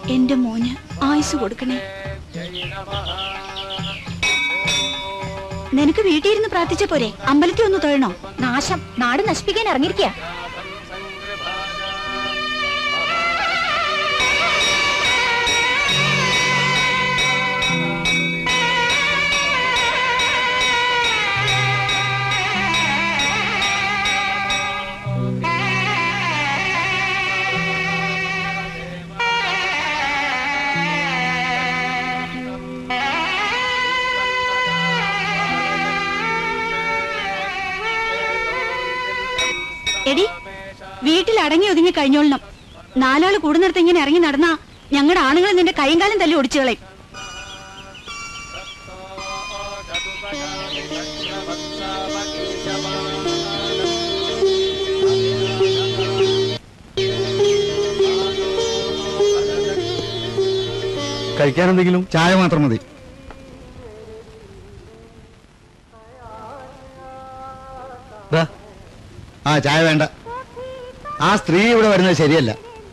എന്റെ മോന് ആയുസ് കൊടുക്കണേ നിനക്ക് വീട്ടിൽ ഇരുന്ന് പ്രാർത്ഥിച്ച പോരെ അമ്പലത്തിൽ ഒന്ന് തൊഴണോ നാശം നാട് നശിപ്പിക്കാൻ ഇറങ്ങിയിരിക്കുക എടി വീട്ടിൽ അടങ്ങി ഒതുങ്ങി കഴിഞ്ഞോളണം നാലാള് കൂടുന്നിടത്ത് ഇങ്ങനെ ഇറങ്ങി നടന്നാ ഞങ്ങളുടെ ആണുങ്ങൾ നിന്റെ കൈയും കാലം തല്ലി ഒടിച്ചു കളയും കഴിക്കാൻ എന്തെങ്കിലും ചായ മാത്രം മതി ദാ, ആ ചായ വേണ്ട ആ സ്ത്രീ ഇവിടെ വരുന്നത് ശരിയല്ല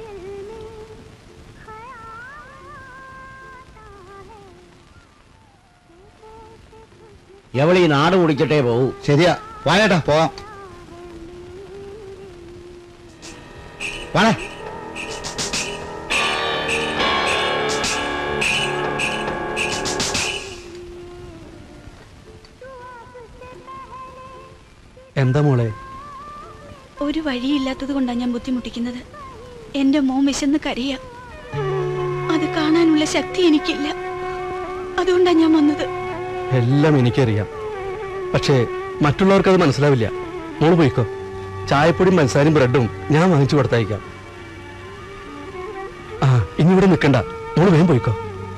എവളീ നാട് കുടിച്ചിട്ടേ പോകൂ ശരിയാ വായേട്ടാ പോവാം വാണേ എന്താ മോളെ ഒരു വഴിയില്ലാത്തത് കൊണ്ടാണ് ഞാൻ ബുദ്ധിമുട്ടിക്കുന്നത് എന്റെ മോൻ വിശന്ന് കരയ അത് കാണാനുള്ള ശക്തി എനിക്കില്ല അതുകൊണ്ടാണ് ഞാൻ വന്നത് എല്ലാം എനിക്കറിയാം പക്ഷേ മറ്റുള്ളവർക്ക് അത് മനസ്സിലാവില്ല മോള് പോയിക്കോ ചായപ്പൊടിയും പഞ്ചസാരയും ബ്രെഡും ഞാൻ വാങ്ങിച്ചു കൊടുത്തയക്കാം ആ ഇനി ഇവിടെ നിൽക്കണ്ട മോള് വേഗം പോയിക്കോ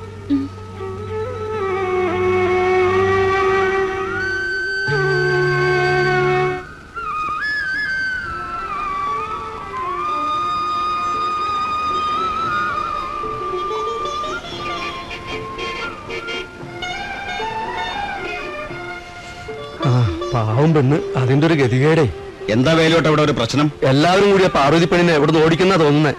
ആ പാവം പെണ്ണ് അതിന്റെ ഒരു ഗതികേടേ എന്താ വേലോട്ട് അവിടെ ഒരു പ്രശ്നം എല്ലാവരും കൂടി ആ പാർവതി പെണ്ണിനെ എവിടെ നിന്ന് ഓടിക്കുന്ന തോന്നുന്നേ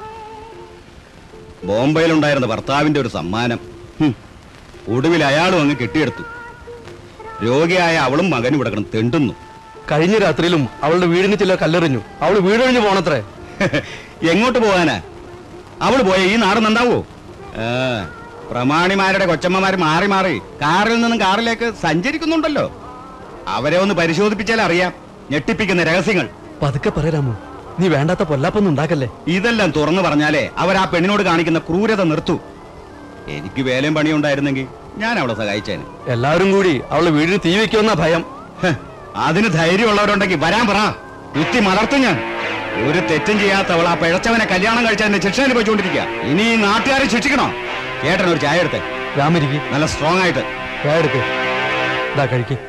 ബോംബെയിലുണ്ടായിരുന്ന ഭർത്താവിന്റെ ഒരു സമ്മാനം ഹും. ഒടുവിൽ അയാളും അങ്ങ് കെട്ടിയെടുത്തു രോഗിയായ അവളും മകനും ഇവിടെ കിടന്ന് തെണ്ടുന്നു കഴിഞ്ഞ രാത്രിയിലും അവളുടെ വീടിന് ചില കല്ലെറിഞ്ഞു അവള് വീടൊഴിഞ്ഞു പോണത്രേ എങ്ങോട്ട് പോകാനാ അവള് പോയ ഈ നാട് നന്നാവോ ആ, പ്രമാണിമാരുടെ കൊച്ചമ്മമാര് മാറി മാറി കാറിൽ നിന്നും കാറിലേക്ക് സഞ്ചരിക്കുന്നുണ്ടല്ലോ അവരെ ഒന്ന് പരിശോധിപ്പിച്ചാൽ അറിയാം ഞെട്ടിപ്പിക്കുന്ന രഹസ്യങ്ങൾ പതുക്കെ പറയാമോ നീ വേണ്ടാത്ത പൊല്ലാപ്പൊന്നും ഉണ്ടാക്കല്ലേ ഇതെല്ലാം തുറന്നു പറഞ്ഞാലേ അവർ ആ പെണ്ണിനോട് കാണിക്കുന്ന ക്രൂരത നിർത്തൂ എനിക്ക് വേലയും പണിയും ഉണ്ടായിരുന്നെങ്കിൽ ഞാൻ അവളെ സഹായിച്ചേനെ എല്ലാവരും കൂടി അവളെ വീടിന് തീ വെക്കുമെന്ന ഭയം ഹ്, അതിന് ധൈര്യമുള്ളവരുണ്ടെങ്കിൽ വരാൻ പറ കുത്തി മലർത്തും ഞാൻ ഒരു തെറ്റും ചെയ്യാത്തവൾ ആ പിഴച്ചവനെ കല്യാണം കഴിച്ചതിന്റെ ശിക്ഷ അനുഭവിച്ചുകൊണ്ടിരിക്കുക ഇനി ഈ നാട്ടുകാരെ ശിക്ഷിക്കണോ ചേട്ടൻ ഒരു ചായ എടുത്തേ രാമരിക്ക് നല്ല സ്ട്രോങ് ആയിട്ട് എടുക്ക് ഇതാ കഴിക്ക്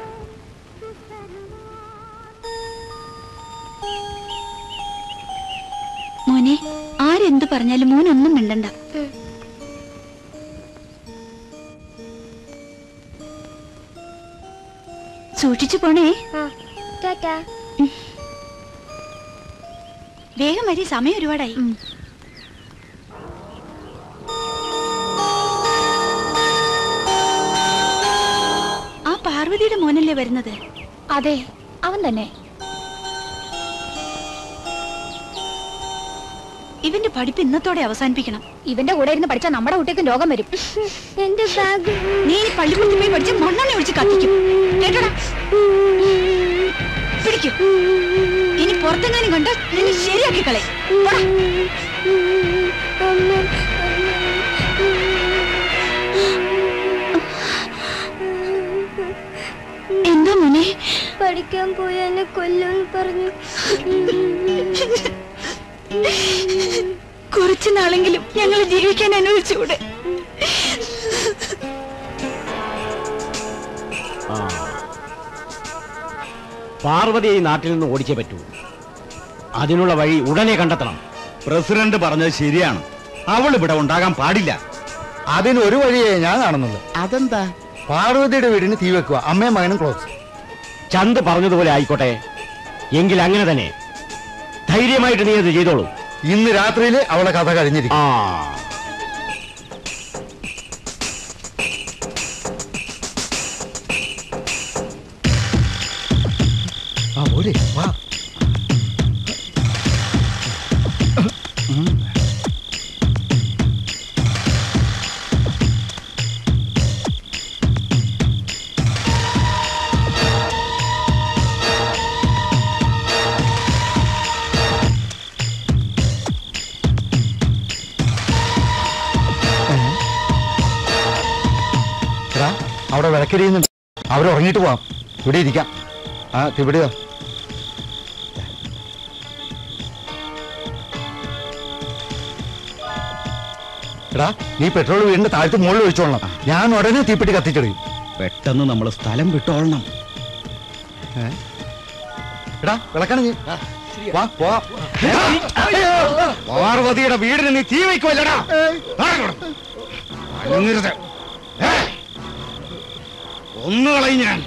മോനെ ആരെന്ത് പറഞ്ഞാലും മോനൊന്നും മിണ്ടണ്ട സൂക്ഷിച്ചു പോണേ വേഗം വരി സമയം ഒരുപാടായി ആ പാർവതിയുടെ മോനല്ലേ വരുന്നത് അതെ അവൻ തന്നെ ഇവന്റെ പഠിപ്പ് ഇന്നത്തോടെ അവസാനിപ്പിക്കണം ഇവന്റെ കൂടെ ഇരുന്ന് പഠിച്ചാൽ നമ്മുടെ കുട്ടിക്കും രോഗം വരും എന്റെ ബാഗ് നീ ഈ പള്ളിക്കുത്തി പോയി പഠിച്ച് മണ്ണെണ്ണ ഒഴിച്ച് കത്തിക്കും കേട്ടോടാ പിടിക്കും ഇനി പുറത്തെങ്ങാനും കണ്ട നിന്നെ ശരിയാക്കി കളെ അമ്മ എന്താ മോനെ പഠിക്കാൻ പോയി എന്നെ കൊല്ലുമെന്ന് പറഞ്ഞു കുറച്ചു നാളെങ്കിലും ഞങ്ങൾ ജീവിക്കാൻ അനുവദിച്ചുകൂടെ ആ പാർവതി ഈ നാട്ടിൽ നിന്ന് ഓടിച്ചേ പറ്റൂ അതിനുള്ള വഴി ഉടനെ കണ്ടെത്തണം പ്രസിഡന്റ് പറഞ്ഞത് ശരിയാണ് അവൾ ഇവിടെ ഉണ്ടാകാൻ പാടില്ല അതിന് ഒരു വഴിയേ ഞാൻ കാണുന്നുള്ളൂ അതെന്താ പാർവതിയുടെ വീടിന് തീ വെക്കുക അമ്മയും മകനും ക്ലോസ് ചന്ത് പറഞ്ഞതുപോലെ ആയിക്കോട്ടെ എങ്കിൽ അങ്ങനെ തന്നെ ധൈര്യമായിട്ട് നീ അത് ചെയ്തോളൂ ഇന്ന് രാത്രിയിൽ അവളെ കഥ കഴിഞ്ഞിരിക്കും ആ ആ ഓടി വാ എടാ അവിടെ വിളക്കെരിയുന്നുണ്ട് അവർ ഉറങ്ങിയിട്ട് പോവാം ഇവിടെ ഇരിക്കാം ആ ഇവിടെയോ എടാ നീ പെട്രോൾ വീടിന്റെ താഴത്ത് മുകളിൽ ഒഴിച്ചോളണം ഞാൻ ഉടനെ തീപ്പെട്ടി കത്തിച്ചെടുക്കും പെട്ടെന്ന് നമ്മൾ സ്ഥലം വിട്ടോളണം എടാ വിളക്കാണ് നീ വാ പോവാം പാർവതിയുടെ വീടിന് നീ തീ വയ്ക്കുമല്ലടാ അനങ്ങരുത് ഏ? കൊന്നു കളയും ഞാൻ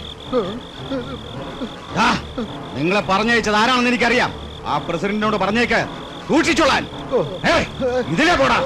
ആ, നിങ്ങളെ പറഞ്ഞയച്ചത് ആരാണെന്ന് എനിക്കറിയാം ആ പ്രസിഡന്റിനോട് പറഞ്ഞേക്ക് സൂക്ഷിച്ചോളാൻ ഏ, ഇതിലേ പോടാ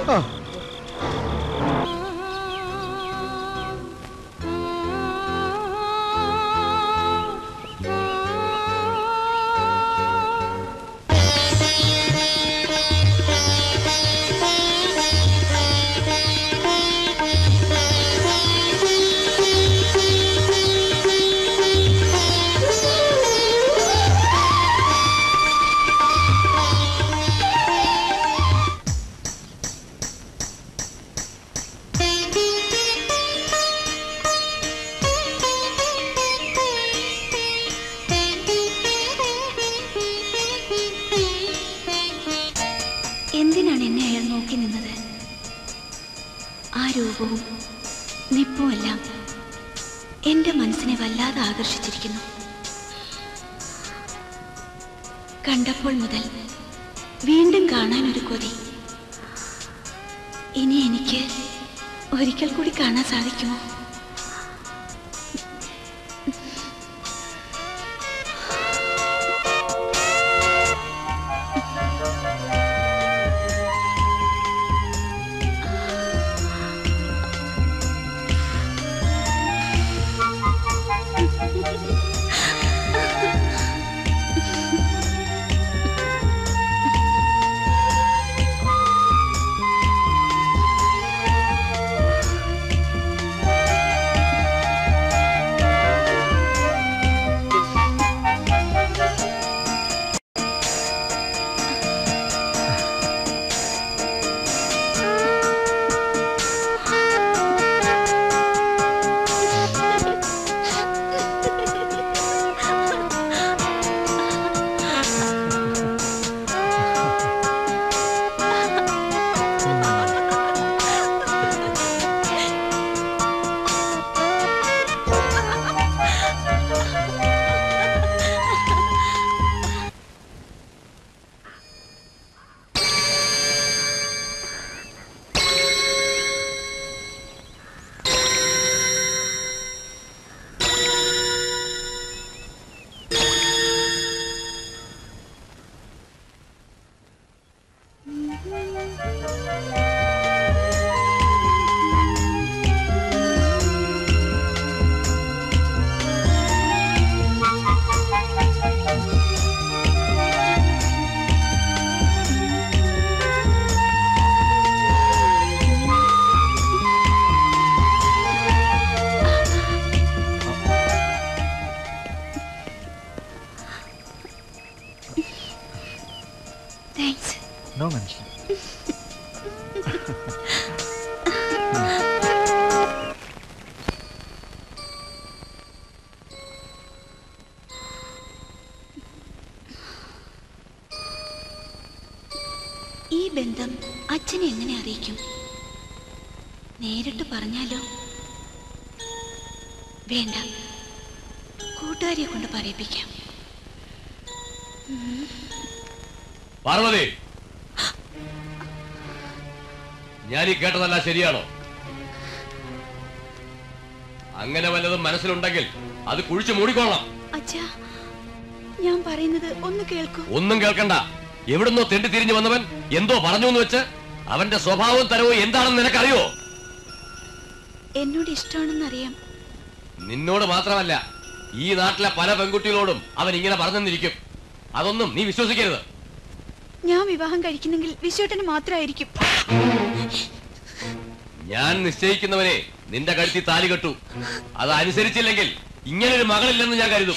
എന്തിനാണ് എന്നെ അയാൾ നോക്കി നിന്നത് ആ രൂപവും നിപ്പുമെല്ലാം എന്റെ മനസ്സിനെ വല്ലാതെ ആകർഷിച്ചിരിക്കുന്നു കണ്ടപ്പോൾ മുതൽ വീണ്ടും കാണാൻ ഒരു കൊതി ഇനി എനിക്ക് ഒരിക്കൽ കൂടി കാണാൻ സാധിക്കുമോ താങ്ക്സ് നോ മനുഷ്യൻ ഈ ബന്ധം അച്ഛനെ എങ്ങനെ അറിയിക്കും നേരിട്ട് പറഞ്ഞാലോ വേണ്ട കൂട്ടുകാരിയെ കൊണ്ട് പറയിപ്പിക്കാം പാർവതി ഞാൻ ഈ കേട്ടതല്ല ശരിയാണോ അങ്ങനെ വല്ലതും മനസ്സിലുണ്ടെങ്കിൽ അത് കുഴിച്ചു മൂടിക്കൊള്ളണം അച്ഛാ ഞാൻ പറയുന്നത് ഒന്ന് കേൾക്കൂ ഒന്നും കേൾക്കണ്ട എവിടുന്നോ തെണ്ടി തിരിഞ്ഞു വന്നവൻ എന്തോ പറഞ്ഞു എന്ന് വെച്ച് അവന്റെ സ്വഭാവവും തരവും എന്താണെന്ന് നിനക്കറിയോ എന്നോട് ഇഷ്ടമാണെന്നറിയാം നിന്നോട് മാത്രമല്ല ഈ നാട്ടിലെ പല പെൺകുട്ടികളോടും അവൻ ഇങ്ങനെ പറഞ്ഞെന്നിരിക്കും അതൊന്നും നീ വിശ്വസിക്കരുത് ഞാൻ വിവാഹം കഴിക്കുന്നെങ്കിൽ വിശ്വട്ടന് മാത്രമായിരിക്കും ഞാൻ നിശ്ചയിക്കുന്നവനെ നിന്റെ കഴുത്തി താലി കെട്ടു അത് അനുസരിച്ചില്ലെങ്കിൽ ഇങ്ങനൊരു മകളില്ലെന്ന് ഞാൻ കരുതും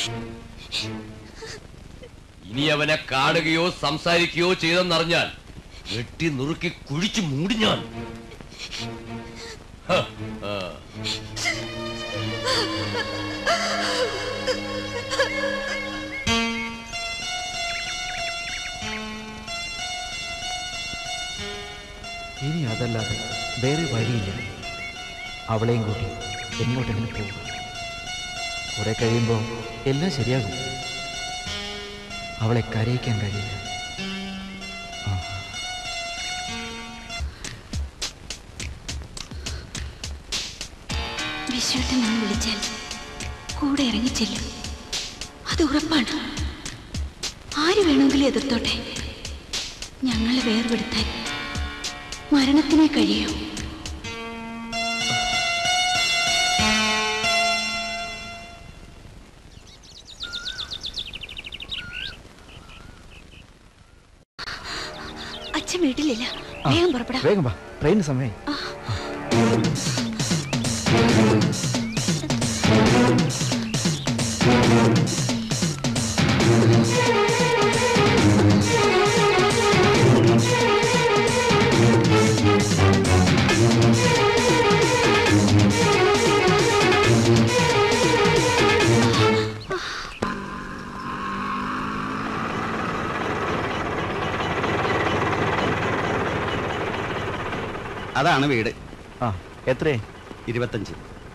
ഇനി അവനെ കാണുകയോ സംസാരിക്കുകയോ ചെയ്തെന്നറിഞ്ഞാൽ വെട്ടി നുറുക്കി കുഴിച്ചു മൂടി ഞാൻ ഹ, ആ. ഇനി അതല്ലാതെ വേറെ വഴിയില്ല അവളെയും കൂട്ടി എങ്ങോട്ടെങ്കിലും പോകും കുറെ കഴിയുമ്പോൾ എല്ലാം ശരിയാകും അവളെ കരയിക്കാൻ കഴിയില്ല ആ. വിശ്വട്ടൻ എന്ന് വിളിച്ചാൽ കൂടെ ഇറങ്ങി ചെല്ലും അത് ഉറപ്പാണ് ആര് വേണമെങ്കിലും എതിർത്തോട്ടെ ഞങ്ങളെ വേർപെടുത്താൻ മരണത്തിനെ കഴിയൂ അച്ഛൻ വീട്ടിലില്ല ആ, വേഗം പുറപ്പെടാം വേഗം വാ ട്രെയിന് സമയം അതാണ് വീട് ആ എത്രേ ഇരുപത്തഞ്ച്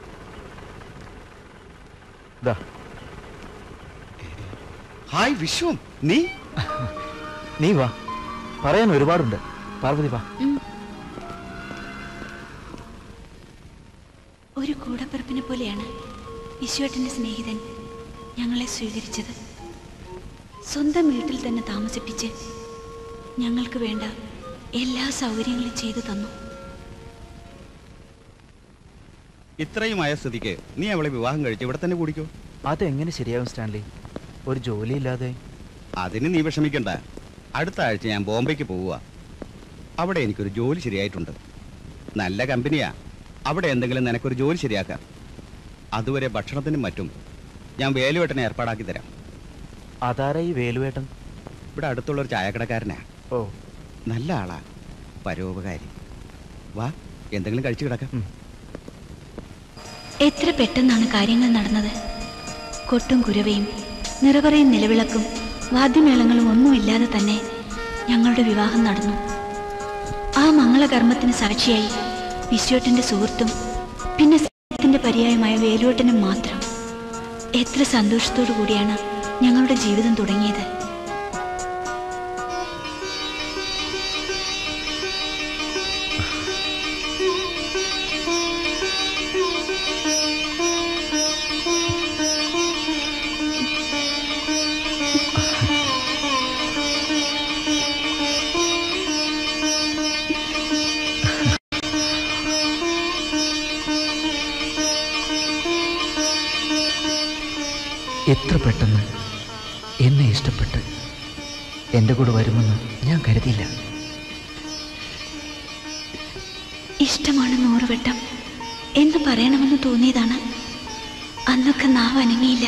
ദാ ഹായ് വിശ്വം നീ നീ വാ പറയാൻ ഒരുപാടുണ്ട് പാർവതി വാ ഒരു കൂടപ്പിറപ്പിനെ പോലെയാണ് വിശ്വേട്ടന്റെ സ്നേഹിതൻ ഞങ്ങളെ സ്വീകരിച്ചത് സ്വന്തം വീട്ടിൽ തന്നെ താമസിപ്പിച്ച് ഞങ്ങൾക്ക് വേണ്ട എല്ലാ സൗകര്യങ്ങളും ചെയ്തു തന്നു ഇത്രയുമായ സ്ഥിതിക്ക് നീ അവളെ വിവാഹം കഴിച്ച് ഇവിടെ തന്നെ കൂടിക്കോ അതെങ്ങനെ ശരിയാവും സ്റ്റാൻലി ഒരു ജോലിയില്ലാതെ അതിന് നീ വിഷമിക്കണ്ട അടുത്ത ആഴ്ച ഞാൻ ബോംബെക്ക് പോവുക അവിടെ എനിക്കൊരു ജോലി ശരിയായിട്ടുണ്ട് നല്ല കമ്പനിയാ അവിടെ എന്തെങ്കിലും നിനക്കൊരു ജോലി ശരിയാക്കാം അതുവരെ ഭക്ഷണത്തിനും മറ്റും ഞാൻ വേലുവേട്ടനെ ഏർപ്പാടാക്കി തരാം അതാരാ ഈ വേലുവേട്ടൻ ഇവിടെ അടുത്തുള്ള ഒരു ചായക്കടക്കാരനാ ഓ നല്ല ആളാ പരോപകാരി വാ എന്തെങ്കിലും കഴിച്ചു കിടക്കാം എത്ര പെട്ടെന്നാണ് കാര്യങ്ങൾ നടന്നത് കൊട്ടും കുരവയും നിറപറയും നിലവിളക്കും വാദ്യമേളങ്ങളും ഒന്നുമില്ലാതെ തന്നെ ഞങ്ങളുടെ വിവാഹം നടന്നു ആ മംഗളകർമ്മത്തിന് സാക്ഷിയായി വിശ്വട്ടന്റെ സുഹൃത്തും പിന്നെ സ്നേഹത്തിന്റെ പര്യായമായ വേലുവട്ടനും മാത്രം എത്ര സന്തോഷത്തോടു കൂടിയാണ് ഞങ്ങളുടെ ജീവിതം തുടങ്ങിയത് എത്ര പെട്ടെന്ന് എന്നെ ഇഷ്ടപ്പെട്ട് എൻ്റെ കൂടെ വരുമെന്ന് ഞാൻ കരുതിയില്ല ഇഷ്ടമാണ് നൂറുവട്ടം എന്ന് പറയണമെന്ന് തോന്നിയതാണ് അന്നൊക്കെ നാവ് അനങ്ങിയില്ല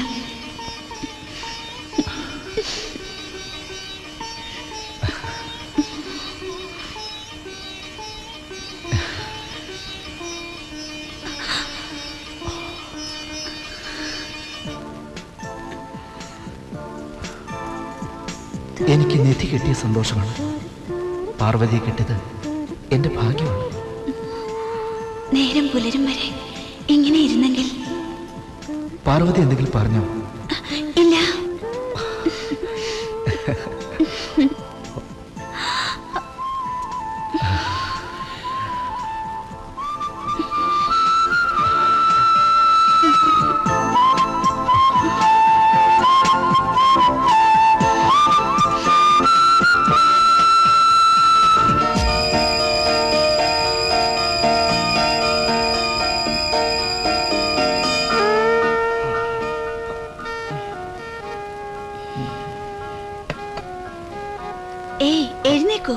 എനിക്ക് നിധി കിട്ടിയ സന്തോഷമാണ് പാർവതിയെ കിട്ടിയത് എൻ്റെ ഭാഗ്യമാണ് നേരം പുലരും വരെ ഇങ്ങനെ ഇരുന്നെങ്കിൽ പാർവതി എന്തെങ്കിലും പറഞ്ഞോ ഇല്ല കേൾക്കോ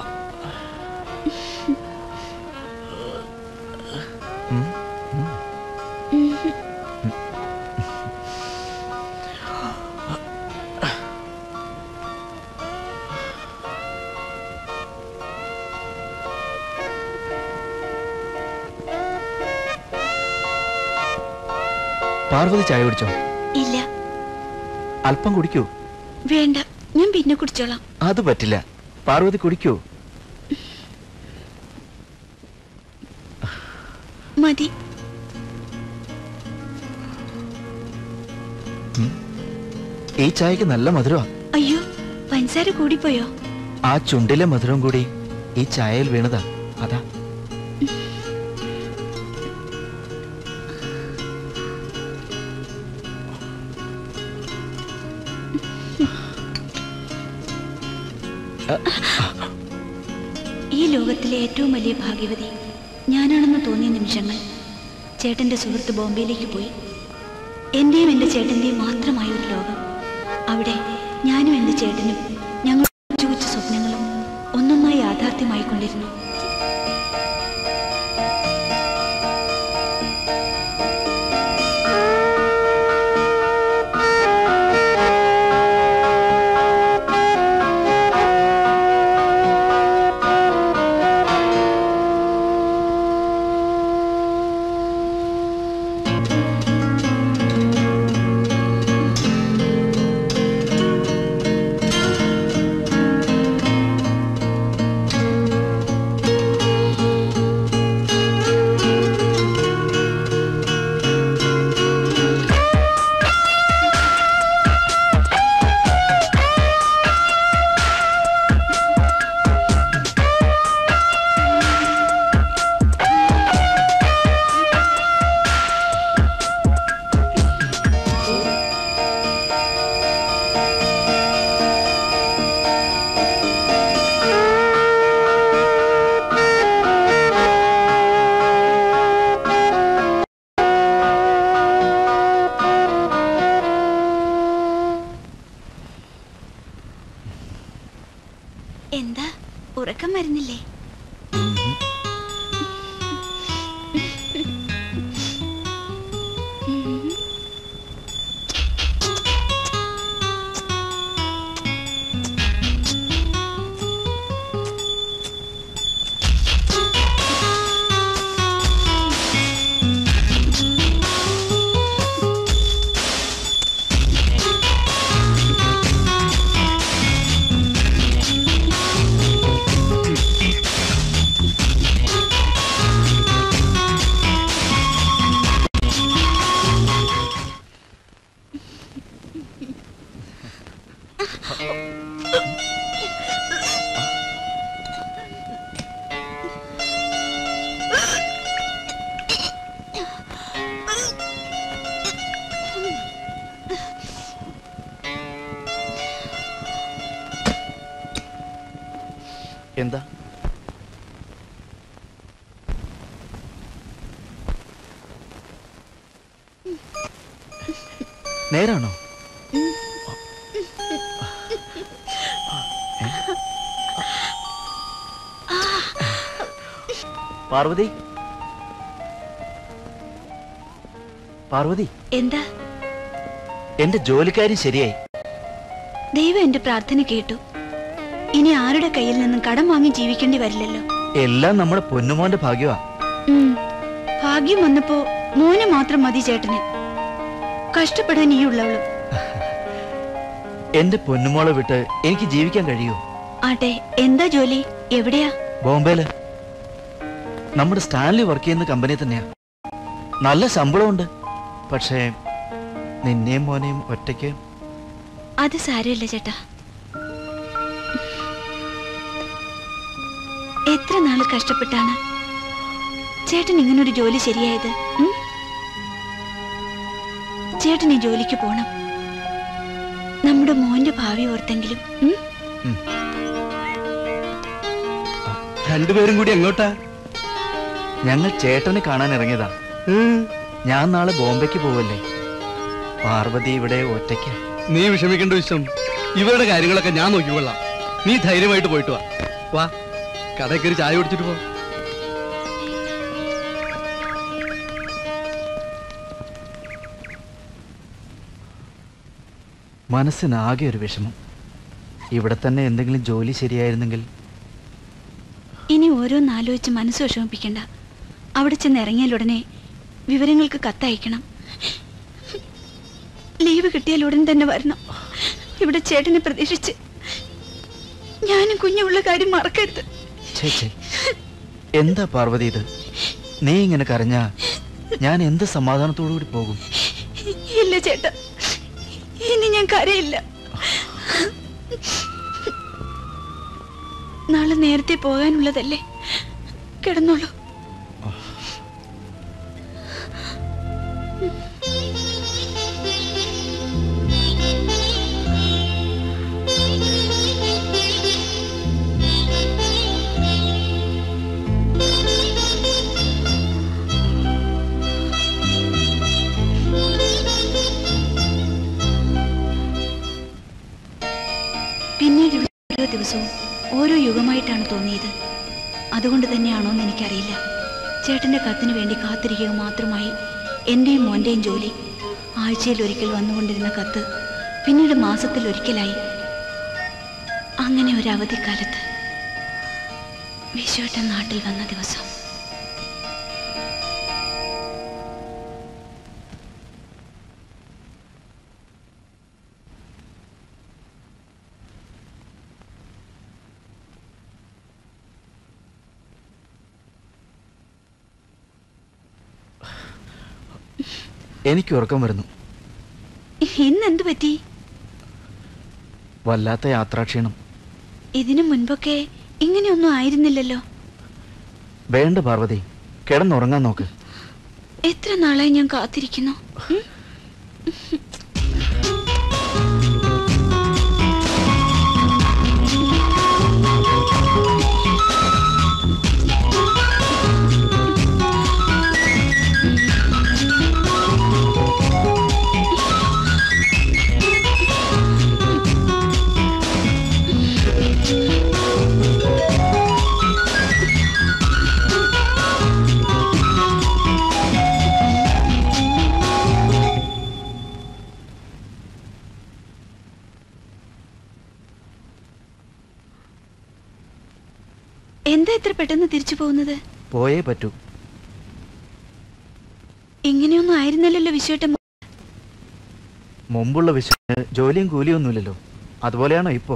പാർവതി ചായ കുടിച്ചോ ഇല്ല അല്പം കുടിക്കൂ വേണ്ട ഞാൻ പിന്നെ കുടിച്ചോളാം അത് പറ്റില്ല പാർവതി കുടിക്കൂ മതി ഈ ചായക്ക് നല്ല മധുരമാ അയ്യോ പഞ്ചസാര കൂടിപ്പോയോ ആ ചുണ്ടിലെ മധുരം കൂടി ഈ ചായയിൽ വീണതാ അതാ ഈ ലോകത്തിലെ ഏറ്റവും വലിയ ഭാഗ്യവതി ഞാനാണെന്ന് തോന്നിയ നിമിഷങ്ങൾ ചേട്ടന്റെ സുഹൃത്ത് ബോംബെയിലേക്ക് പോയി എന്റെയും എന്റെ ചേട്ടന്റെയും മാത്രമായ ഒരു ലോകം അവിടെ ഞാനും എന്റെ ചേട്ടനും ഞങ്ങൾ കൊച്ചു കൊച്ചു സ്വപ്നങ്ങളും ഒന്നൊന്നായി യാഥാർത്ഥ്യമായിക്കൊണ്ടിരുന്നു എന്താ ഉറക്കം വരുന്നില്ലേ എന്താ നേരാണോ പാർവതി പാർവതി എന്താ എന്റെ ജോലിക്കാരൻ ശരിയായി ദൈവം എന്റെ പ്രാർത്ഥന കേട്ടു ഇനി ആരുടെ കയ്യിൽ നിന്നും കടം വാങ്ങി ജീവിക്കേണ്ടി വരില്ലല്ലോ എല്ലാം നമ്മുടെ പൊന്നുമോന്റെ ഭാഗ്യമാ ഉം. ഭാഗ്യം വന്നപ്പോ മോനെ മാത്രം മതി ചേട്ടന് കഷ്ടപ്പെടാൻ ഈ ഉള്ളവളും എന്റെ പൊന്നുമോളെ വിട്ട് എനിക്ക് ജീവിക്കാൻ കഴിയൂ ആട്ടെ എന്താ ജോലി എവിടെയാ ബോംബെയില് നമ്മുടെ സ്റ്റാൻലി വർക്ക് ചെയ്യുന്ന കമ്പനി തന്നെയാ നല്ല ശമ്പളമുണ്ട് പക്ഷേ നിന്നെയും മോനെയും ഒറ്റയ്ക്ക് അത് സാരമില്ല ചേട്ടാ എത്ര നാൾ കഷ്ടപ്പെട്ടാണ് ചേട്ടൻ ഇങ്ങനൊരു ജോലി ശരിയായത് ഉം? ചേട്ടൻ ഈ ജോലിക്ക് പോണം നമ്മുടെ മോന്റെ ഭാവി ഓർത്തെങ്കിലും ഉം? രണ്ടുപേരും കൂടി എങ്ങോട്ടാ ഞങ്ങൾ ചേട്ടനെ കാണാൻ ഇറങ്ങിയതാ ഞാൻ നാളെ ബോംബെക്ക് പോവല്ലേ പാർവതി ഇവിടെ ഒറ്റയ്ക്ക് നീ വിഷമിക്കേണ്ട വിഷയം ഇവരുടെ കാര്യങ്ങളൊക്കെ ഞാൻ നോക്കിക്കൊള്ളാം നീ ധൈര്യമായിട്ട് പോയിട്ട് വാ വാ കടയിൽ കയറി ചായ കുടിച്ചിട്ട് പോ മനസ്സിനാകെ ഒരു വിഷമം ഇവിടെ തന്നെ എന്തെങ്കിലും ജോലി ശരിയായിരുന്നെങ്കിൽ ഇനി ഓരോന്നാലോചിച്ച് മനസ്സ് വിഷമിപ്പിക്കണ്ട അവിടെ ചെന്ന് ഇറങ്ങിയാലുടനെ വിവരങ്ങൾക്ക് കത്തയക്കണം ലീവ് കിട്ടിയാൽ ഉടൻ തന്നെ വരണം ഇവിടെ ചേട്ടനെ പ്രതീക്ഷിച്ച് ഞാനും കുഞ്ഞുള്ള കാര്യം മറക്കരുത് ഛേ ഛേ എന്താ പാർവതി ഇത് നീ ഇങ്ങനെ കരഞ്ഞാ ഞാൻ എന്ത് സമാധാനത്തോടു കൂടി പോകും ഇല്ല ചേട്ടാ ഇനി ഞാൻ കരയില്ല നാളെ നേരത്തെ പോകാനുള്ളതല്ലേ കിടന്നോളൂ പിന്നീട് ഇവിടെ ഓരോ ദിവസവും ഓരോ യുഗമായിട്ടാണ് തോന്നിയത് അതുകൊണ്ട് തന്നെയാണോ എന്ന് എനിക്കറിയില്ല ചേട്ടന്റെ കത്തിന് വേണ്ടി കാത്തിരിക്കുക മാത്രമായി എന്റെയും മോന്റെയും ജോലി ആഴ്ചയിൽ ഒരിക്കൽ വന്നുകൊണ്ടിരുന്ന കത്ത് പിന്നീട് മാസത്തിൽ ഒരിക്കലായി അങ്ങനെ ഒരു അവധിക്കാലത്ത് വിശ്വേട്ടൻ നാട്ടിൽ വന്ന ദിവസം എനിക്ക് ഉറക്കം വരുന്നു ഇന്ന് എന്തു പറ്റി വല്ലാത്ത യാത്രാക്ഷീണം ഇതിനു മുൻപൊക്കെ ഇങ്ങനെയൊന്നും ആയിരുന്നില്ലല്ലോ വേണ്ട പാർവതി കിടന്നുറങ്ങാൻ നോക്ക് എത്ര നാളായി ഞാൻ കാത്തിരിക്കുന്നു ഉം? എന്താ ഇത്ര പെട്ടെന്ന് തിരിച്ചു പോകുന്നത് പോയേ പറ്റൂ ഇങ്ങനെയൊന്നും ആയിരുന്നല്ലോ വിശ്വട്ടം മുമ്പുള്ള വിഷയം ജോലിയും കൂലിയൊന്നുമില്ലല്ലോ അതുപോലെയാണോ ഇപ്പോ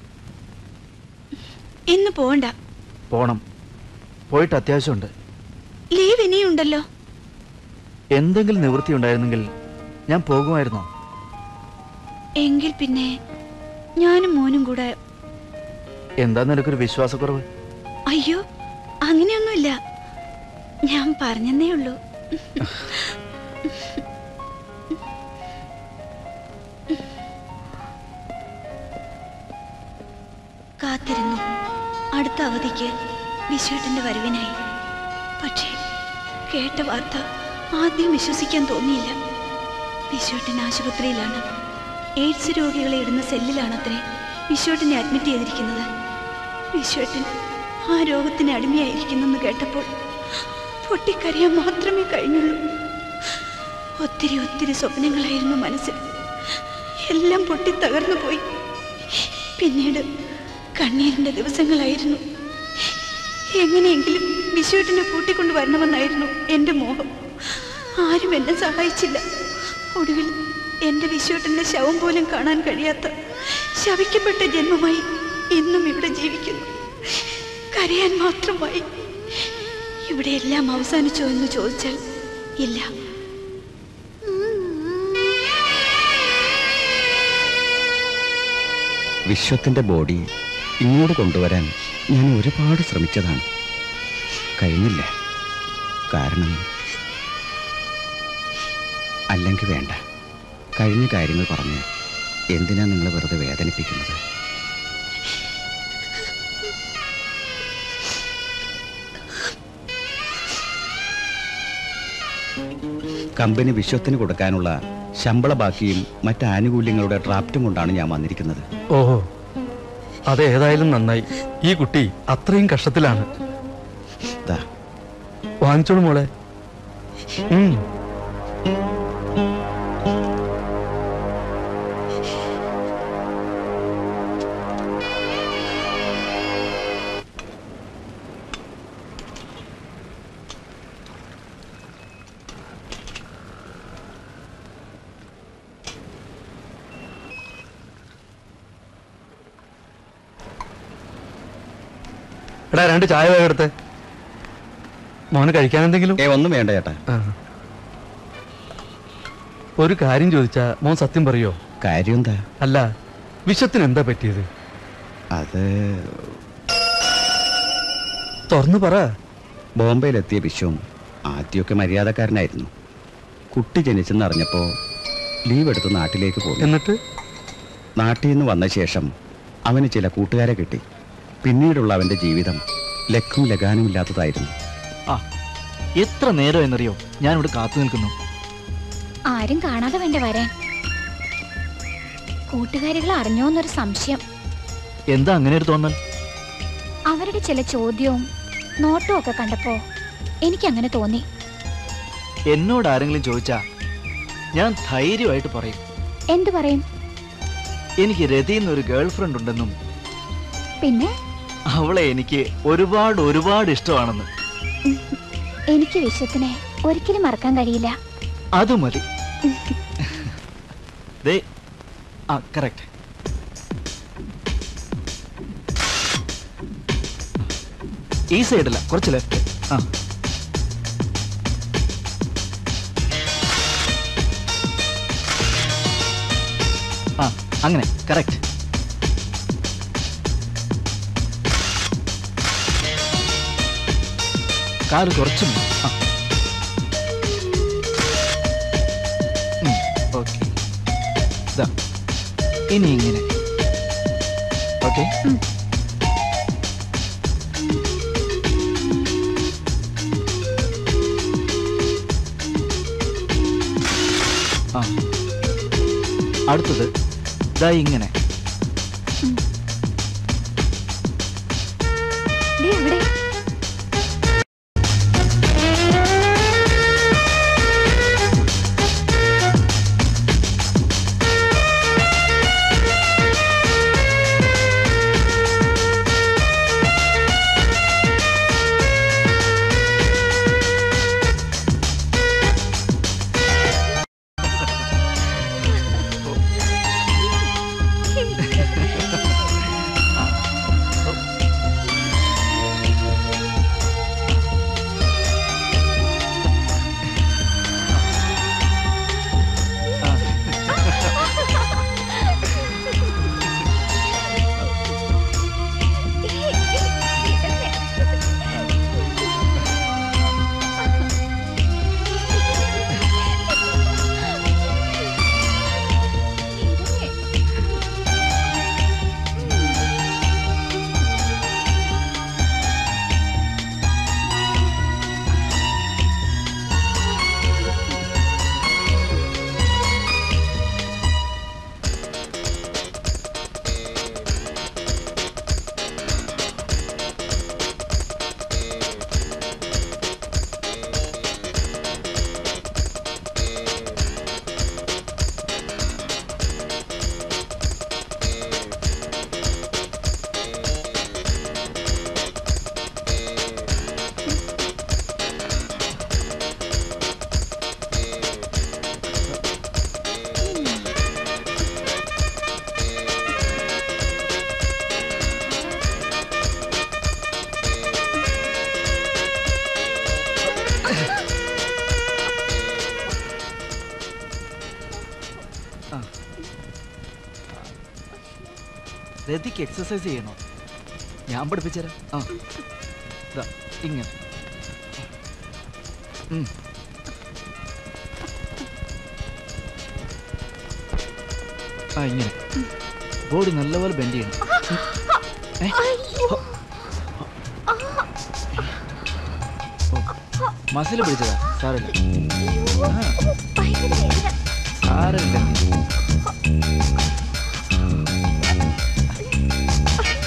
ഇന്ന് പോണ്ട പോണം പോയിട്ട് അത്യാവശ്യമുണ്ട് ലീവ് ഇനിയുണ്ടല്ലോ എന്തെങ്കിലും നിവൃത്തി ഉണ്ടായിരുന്നെങ്കിൽ ഞാൻ പോകുമായിരുന്നോ എങ്കിൽ പിന്നെ ഞാനും മോനും കൂടെ എന്താ നിനക്കൊരു വിശ്വാസക്കുറവ് അയ്യോ അങ്ങനെയൊന്നുമില്ല ഞാൻ പറഞ്ഞെന്നേ ഉള്ളൂ കാത്തിരുന്നു അടുത്ത അവധിക്ക് വിശ്വേട്ടന്റെ വരവിനായി പക്ഷേ കേട്ട വാർത്ത ആദ്യം വിശ്വസിക്കാൻ തോന്നിയില്ല വിശ്വേട്ടൻ ആശുപത്രിയിലാണ് എയ്ഡ്സ് രോഗികളെ ഇടുന്ന സെല്ലിലാണത്രേ വിശ്വേട്ടനെ അഡ്മിറ്റ് ചെയ്തിരിക്കുന്നത് വിശ്വേട്ടൻ ആ രോഗത്തിന് അടിമയായിരിക്കുന്നെന്ന് കേട്ടപ്പോൾ പൊട്ടിക്കരയാൻ മാത്രമേ കഴിഞ്ഞുള്ളൂ ഒത്തിരി ഒത്തിരി സ്വപ്നങ്ങളായിരുന്നു മനസ്സിൽ എല്ലാം പൊട്ടി തകർന്നു പോയി പിന്നീട് കണ്ണീരിന്റെ ദിവസങ്ങളായിരുന്നു എങ്ങനെയെങ്കിലും വിശ്വേട്ടനെ കൂട്ടിക്കൊണ്ടു വരണമെന്നായിരുന്നു എൻ്റെ മോഹം ആരും എന്നെ സഹായിച്ചില്ല ഒടുവിൽ എൻ്റെ വിശ്വേട്ടൻ്റെ ശവം പോലും കാണാൻ കഴിയാത്ത ശവിക്കപ്പെട്ട ജന്മമായി ഇന്നും ഇവിടെ ജീവിക്കുന്നു കരയാൻ മാത്രമായി ഇവിടെ എല്ലാം അവസാനിച്ചോ എന്ന് ചോദിച്ചാൽ ഇല്ല വിശ്വത്തിന്റെ ബോഡി ഇങ്ങോട്ട് കൊണ്ടുവരാൻ ഞാൻ ഒരുപാട് ശ്രമിച്ചതാണ് കഴിഞ്ഞില്ല കാരണം അല്ലെങ്കിൽ വേണ്ട കഴിഞ്ഞ കാര്യങ്ങൾ പറഞ്ഞ് എന്തിനാ നിങ്ങൾ വെറുതെ വേദനിപ്പിക്കുന്നത് കമ്പനി വിശ്വത്തിന് കൊടുക്കാനുള്ള ശമ്പള ബാക്കിയും മറ്റ് ആനുകൂല്യങ്ങളുടെ ഡ്രാഫ്റ്റും കൊണ്ടാണ് ഞാൻ വന്നിരിക്കുന്നത് ഓഹോ അതേതായാലും നന്നായി ഈ കുട്ടി അത്രയും കഷ്ടത്തിലാണ് ദാ, വാങ്ങിച്ചോളൂ മോളെ ഉം. എടാ രണ്ട് ചായ വേഗം എടുത്തേ മോന് കഴിക്കാൻ എന്തെങ്കിലും ഏ ഒന്നും വേണ്ട ചേട്ടാ ആ. ഒരു കാര്യം ചോദിച്ചാ മോൻ സത്യം പറയോ കാര്യം എന്താ അല്ല വിഷത്തിന് എന്താ പറ്റിയത് അത് തുറന്നു പറ ബോംബെയിലെത്തിയ വിശ്വം ആദ്യമൊക്കെ മര്യാദക്കാരനായിരുന്നു കുട്ടി ജനിച്ചെന്നറിഞ്ഞപ്പോൾ ലീവ് എടുത്ത് നാട്ടിലേക്ക് പോന്നു എന്നിട്ട് നാട്ടിൽ നിന്ന് വന്ന ശേഷം അവന് ചില കൂട്ടുകാരെ കിട്ടി പിന്നീടുള്ള അവന്റെ ജീവിതം ലക്കും ലഗാനും ഇല്ലാത്തതായിരുന്നു ആ എത്ര നേരം എന്നറിയോ ഞാനിവിടെ കാത്തു നിൽക്കുന്നു ആരും കാണാതെ വേണ്ട വരാൻ കൂട്ടുകാരികൾ അറിഞ്ഞോന്നൊരു സംശയം എന്താ അങ്ങനെ ഒരു തോന്നൽ അവരുടെ ചില ചോദ്യവും നോട്ടവും ഒക്കെ കണ്ടപ്പോ എനിക്ക് അങ്ങനെ തോന്നി എന്നോട് ആരെങ്കിലും ചോദിച്ചാ ഞാൻ ധൈര്യമായിട്ട് പറയും എന്തു പറയും എനിക്ക് രതിന്ന് ഒരു ഗേൾ ഫ്രണ്ട് ഉണ്ടെന്നും പിന്നെ അവളെ എനിക്ക് ഒരുപാട് ഒരുപാട് ഇഷ്ടമാണെന്ന് എനിക്ക് വിശ്വത്തിനെ ഒരിക്കലും മറക്കാൻ കഴിയില്ല അത് മതി ദേ ആ കറക്റ്റ് ഈ സൈഡല്ല കുറച്ച് ലെഫ്റ്റ് ആ ആ അങ്ങനെ കറക്റ്റ് കാല് കുറച്ചും ആ ഓക്കെ ഇതാ ഇനി ഇങ്ങനെ ഓക്കെ ആ അടുത്തത് ഇതാ ഇങ്ങനെ ദേ അവിടെ രതിക്ക് എക്സസൈസ് ചെയ്യണോ ഞാൻ പഠിപ്പിച്ചുതരാം ആ ദാ, ഇങ്ങനെ ഉം. ആ ഇങ്ങനെ ബോഡി നല്ലപോലെ ബെൻഡ് ചെയ്യണം ഏ? ഹോ. മസിൽ പിടിച്ചതാ സാരമില്ല ആ, സാരമില്ല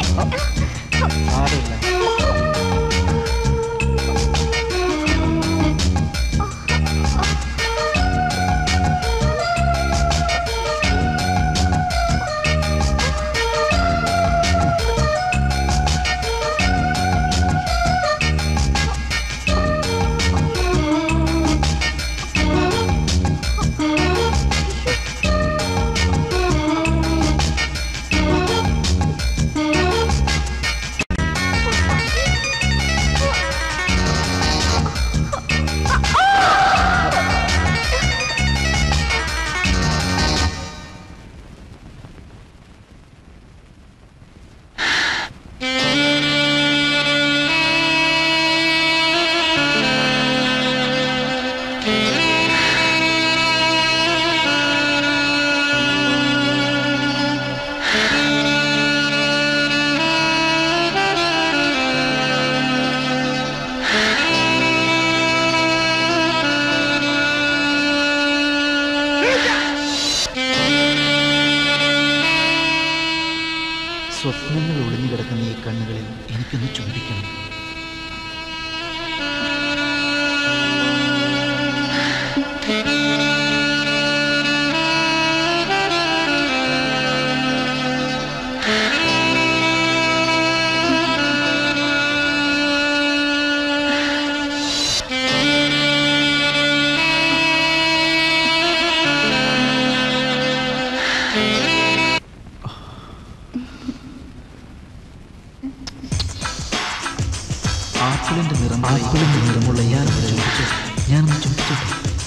സ്വപ്നങ്ങൾ ഒളിഞ്ഞു കിടക്കുന്ന ഈ കണ്ണുകളിൽ എനിക്കൊന്ന് ചുംബിക്കണം ആപ്പിളിന്റെ നിറം ആപ്പിളിന്റെ നിറമുള്ള ഞാനൊന്ന് ചുംബിച്ചു ഞാനൊന്ന് ചുംബിച്ചോട്ടെ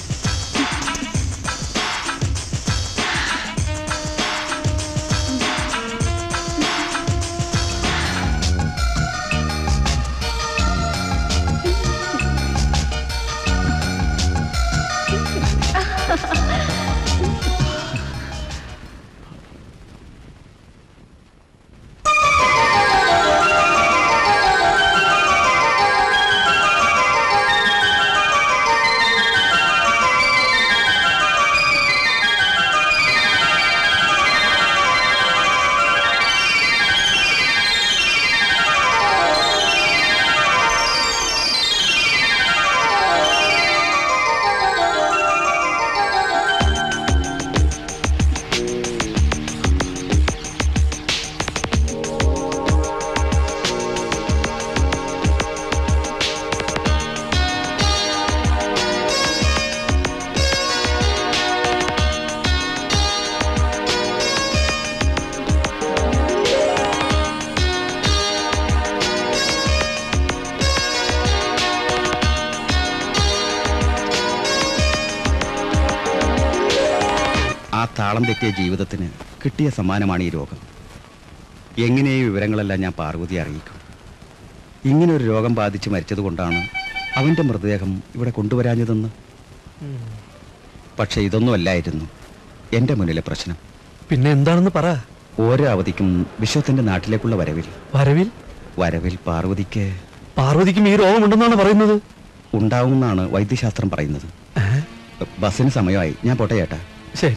ആ താളം തെറ്റിയ ജീവിതത്തിന് കിട്ടിയ സമ്മാനമാണ് ഈ രോഗം എങ്ങനെ ഈ വിവരങ്ങളെല്ലാം ഞാൻ പാർവതി അറിയിക്കും ഇങ്ങനെ ഒരു രോഗം ബാധിച്ച് മരിച്ചതുകൊണ്ടാണ് അവൻ്റെ മൃതദേഹം ഇവിടെ കൊണ്ടുവരാഞ്ഞതെന്ന് പക്ഷെ ഇതൊന്നും അല്ലായിരുന്നു എൻ്റെ മുന്നിലെ പ്രശ്നം പിന്നെ എന്താണെന്ന് പറ ഓരോ അവധിക്കും വിശ്വത്തിൻ്റെ നാട്ടിലേക്കുള്ള വരവിൽ വരവിൽ വരവിൽ പാർവതിക്ക് പാർവതിക്കും ഈ രോഗമുണ്ടെന്നാണ് പറയുന്നത് ഉണ്ടാവുമെന്നാണ് വൈദ്യശാസ്ത്രം പറയുന്നത് ബസ്സിന് സമയമായി ഞാൻ പോട്ടെ ചേട്ടാ ശരി